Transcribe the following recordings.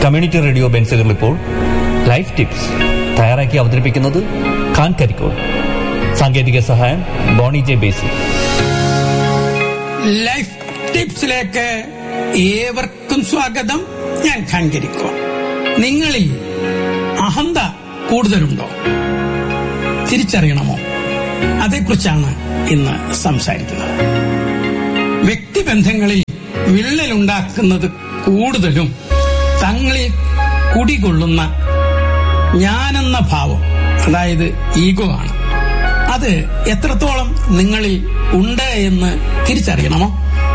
community radio ബെൻസുകൾ ഇപ്പോൾ life tips തയ്യാറാക്കി അവതരിപ്പിക്കുന്നത് ഖാൻ കരിക്കോൾ സാങ്കേതിക സഹായം ബോണി ജെ ബേസി ലൈഫ് ടിപ്സിലേക്ക് ഏവർക്കും സ്വാഗതം ഞാൻ ഖാൻകരിക്കോ നിങ്ങളിൽ അഹന്ത കൂടുതലുണ്ടോ തിരിച്ചറിയണമോ അതേക്കുറിച്ചാണ് ഇന്ന് സംസാരിക്കുന്നത് വ്യക്തിബന്ധങ്ങളിൽ വിള്ളലുണ്ടാക്കുന്നത് കൂടുതലും തങ്ങളിൽ കുടികൊള്ളുന്ന ഞാനെന്ന ഭാവം അതായത് ഈഗോ ആണ് അത് എത്രത്തോളം നിങ്ങളിൽ ഉണ്ട് എന്ന് തിരിച്ചറിയണമോ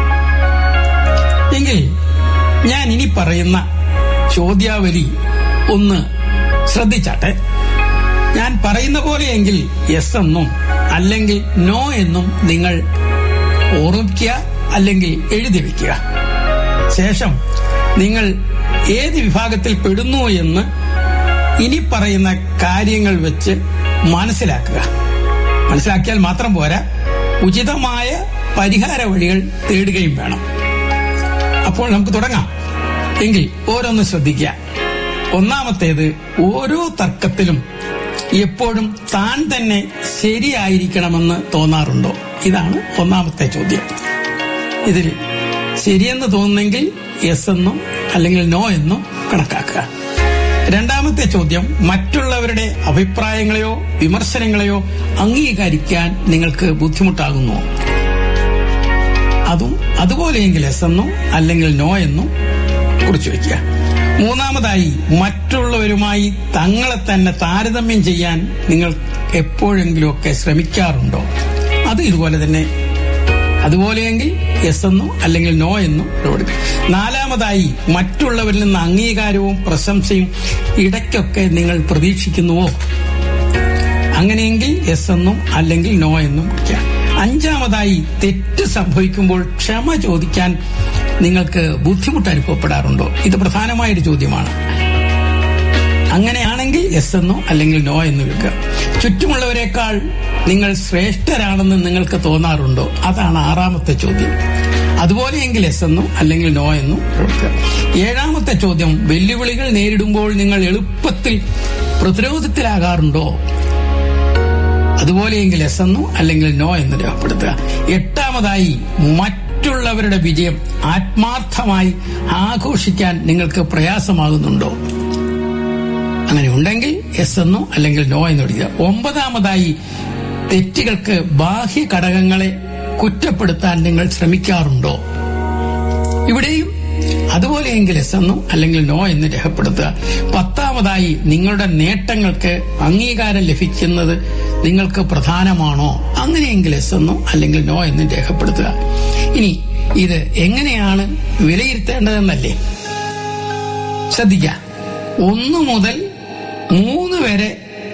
എങ്കിൽ ഞാൻ ഇനി പറയുന്ന ചോദ്യാവലി ഒന്ന് ശ്രദ്ധിച്ചാട്ടെ ഞാൻ പറയുന്ന പോലെയെങ്കിൽ യെസ് എന്നും അല്ലെങ്കിൽ നോ എന്നും നിങ്ങൾ ഓർമ്മിക്കുക അല്ലെങ്കിൽ എഴുതി വയ്ക്കുക ശേഷം നിങ്ങൾ ഏത് വിഭാഗത്തിൽ പെടുന്നു എന്ന് ഇനി പറയുന്ന കാര്യങ്ങൾ വെച്ച് മനസ്സിലാക്കുക മനസ്സിലാക്കിയാൽ മാത്രം പോരാ ഉചിതമായ പരിഹാര വഴികൾ തേടുകയും വേണം അപ്പോൾ നമുക്ക് തുടങ്ങാം എങ്കിൽ ഓരോന്ന് ശ്രദ്ധിക്കുക ഒന്നാമത്തേത് ഓരോ തർക്കത്തിലും എപ്പോഴും താൻ തന്നെ ശരിയായിരിക്കണമെന്ന് തോന്നാറുണ്ടോ ഇതാണ് ഒന്നാമത്തെ ചോദ്യം ഇതിൽ ശരിയെന്ന് തോന്നുന്നെങ്കിൽ യെസ് എന്നും അല്ലെങ്കിൽ നോ എന്നും കണക്കാക്കുക രണ്ടാമത്തെ ചോദ്യം മറ്റുള്ളവരുടെ അഭിപ്രായങ്ങളെയോ വിമർശനങ്ങളെയോ അംഗീകരിക്കാൻ നിങ്ങൾക്ക് ബുദ്ധിമുട്ടാകുന്നു അതും അതുപോലെയെങ്കിൽ എസ് എന്നും അല്ലെങ്കിൽ നോ എന്നും കുറിച്ചു വയ്ക്കുക മൂന്നാമതായി മറ്റുള്ളവരുമായി തങ്ങളെ തന്നെ താരതമ്യം ചെയ്യാൻ നിങ്ങൾ എപ്പോഴെങ്കിലുമൊക്കെ ശ്രമിക്കാറുണ്ടോ അത് ഇതുപോലെ തന്നെ അതുപോലെയെങ്കിൽ യെസ് എന്നോ അല്ലെങ്കിൽ നോ എന്നും പ്രകടിപ്പിക്കും നാലാമതായി മറ്റുള്ളവരിൽ നിന്ന് അംഗീകാരവും പ്രശംസയും ഇടയ്ക്കൊക്കെ നിങ്ങൾ പ്രതീക്ഷിക്കുന്നുവോ അങ്ങനെയെങ്കിൽ യെസ് എന്നും അല്ലെങ്കിൽ നോ എന്നും വയ്ക്കാം അഞ്ചാമതായി തെറ്റ് സംഭവിക്കുമ്പോൾ ക്ഷമ ചോദിക്കാൻ നിങ്ങൾക്ക് ബുദ്ധിമുട്ട് അനുഭവപ്പെടാറുണ്ടോ ഇത് പ്രധാനമായൊരു ചോദ്യമാണ് അങ്ങനെയാണെങ്കിൽ യെസ് എന്നോ അല്ലെങ്കിൽ നോ എന്ന് വെക്കുക ചുറ്റുമുള്ളവരെക്കാൾ നിങ്ങൾ ശ്രേഷ്ഠരാണെന്ന് നിങ്ങൾക്ക് തോന്നാറുണ്ടോ അതാണ് ആറാമത്തെ ചോദ്യം അതുപോലെയെങ്കിൽ എസ് എന്നും അല്ലെങ്കിൽ നോ എന്നും വെക്കുക ഏഴാമത്തെ ചോദ്യം വെല്ലുവിളികൾ നേരിടുമ്പോൾ നിങ്ങൾ എളുപ്പത്തിൽ പ്രതിരോധത്തിലാകാറുണ്ടോ അതുപോലെയെങ്കിൽ എസ് എന്നും അല്ലെങ്കിൽ നോ എന്ന് രേഖപ്പെടുത്തുക എട്ടാമതായി മറ്റുള്ളവരുടെ വിജയം ആത്മാർത്ഥമായി ആഘോഷിക്കാൻ നിങ്ങൾക്ക് പ്രയാസമാകുന്നുണ്ടോ അങ്ങനെ ഉണ്ടെങ്കിൽ എസ് എന്നോ അല്ലെങ്കിൽ നോ എന്ന് വിളിക്കുക ഒമ്പതാമതായി തെറ്റുകൾക്ക് ബാഹ്യ ഘടകങ്ങളെ കുറ്റപ്പെടുത്താൻ നിങ്ങൾ ശ്രമിക്കാറുണ്ടോ ഇവിടെയും അതുപോലെയെങ്കിൽ എസ് എന്നോ അല്ലെങ്കിൽ നോ എന്ന് രേഖപ്പെടുത്തുക പത്താമതായി നിങ്ങളുടെ നേട്ടങ്ങൾക്ക് അംഗീകാരം ലഭിക്കുന്നത് നിങ്ങൾക്ക് പ്രധാനമാണോ അങ്ങനെയെങ്കിൽ എസ് എന്നോ അല്ലെങ്കിൽ നോ എന്ന് രേഖപ്പെടുത്തുക ഇനി ഇത് എങ്ങനെയാണ് വിലയിരുത്തേണ്ടതെന്നല്ലേ ശ്രദ്ധിക്കുക ഒന്നു മുതൽ മൂന്ന് വരെ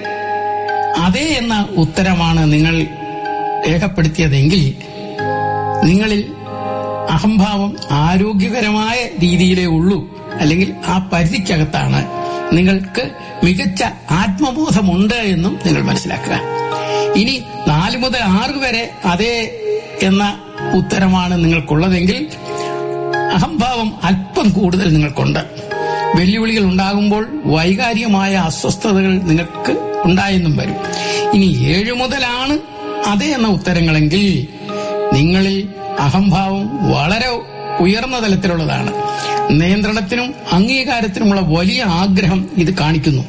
അതെ എന്ന ഉത്തരമാണ് നിങ്ങൾ രേഖപ്പെടുത്തിയതെങ്കിൽ നിങ്ങളിൽ അഹംഭാവം ആരോഗ്യകരമായ രീതിയിലേ ഉള്ളൂ അല്ലെങ്കിൽ ആ പരിധിക്കകത്താണ് നിങ്ങൾക്ക് മികച്ച ആത്മബോധമുണ്ട് എന്നും നിങ്ങൾ മനസ്സിലാക്കുക ഇനി നാല് മുതൽ ആറ് വരെ അതേ എന്ന ഉത്തരമാണ് നിങ്ങൾക്കുള്ളതെങ്കിൽ അഹംഭാവം അല്പം കൂടുതൽ നിങ്ങൾക്കുണ്ട് വെല്ലുവിളികൾ ഉണ്ടാകുമ്പോൾ വൈകാരികമായ അസ്വസ്ഥതകൾ നിങ്ങൾക്ക് ഉണ്ടായെന്നും വരും ഇനി ഏഴു മുതലാണ് അതേ എന്ന ഉത്തരങ്ങളെങ്കിൽ നിങ്ങളിൽ അഹംഭാവം വളരെ ഉയർന്ന തലത്തിലുള്ളതാണ് നിയന്ത്രണത്തിനും അംഗീകാരത്തിനുമുള്ള വലിയ ആഗ്രഹം ഇത് കാണിക്കുന്നു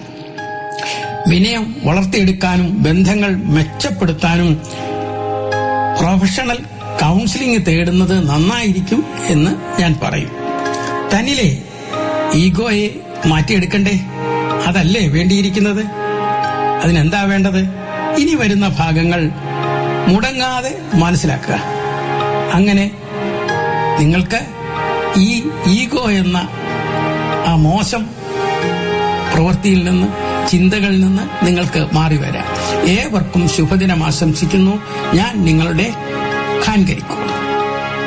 വിനയം വളർത്തിയെടുക്കാനും ബന്ധങ്ങൾ മെച്ചപ്പെടുത്താനും പ്രൊഫഷണൽ കൗൺസിലിംഗ് തേടുന്നത് നന്നായിരിക്കും എന്ന് ഞാൻ പറയും തന്നിലെ ഈഗോയെ മാറ്റിയെടുക്കണ്ടേ അതല്ലേ വേണ്ടിയിരിക്കുന്നത് അതിനെന്താ വേണ്ടത് ഇനി വരുന്ന ഭാഗങ്ങൾ മുടങ്ങാതെ മനസ്സിലാക്കുക അങ്ങനെ നിങ്ങൾക്ക് ഈ ഈഗോ എന്ന ആ മോശം പ്രവൃത്തിയിൽ നിന്ന് ചിന്തകളിൽ നിന്ന് നിങ്ങൾക്ക് മാറി വരാം ഏവർക്കും ശുഭദിനം ആശംസിക്കുന്നു ഞാൻ നിങ്ങളുടെ ഖാൻകരിക്കും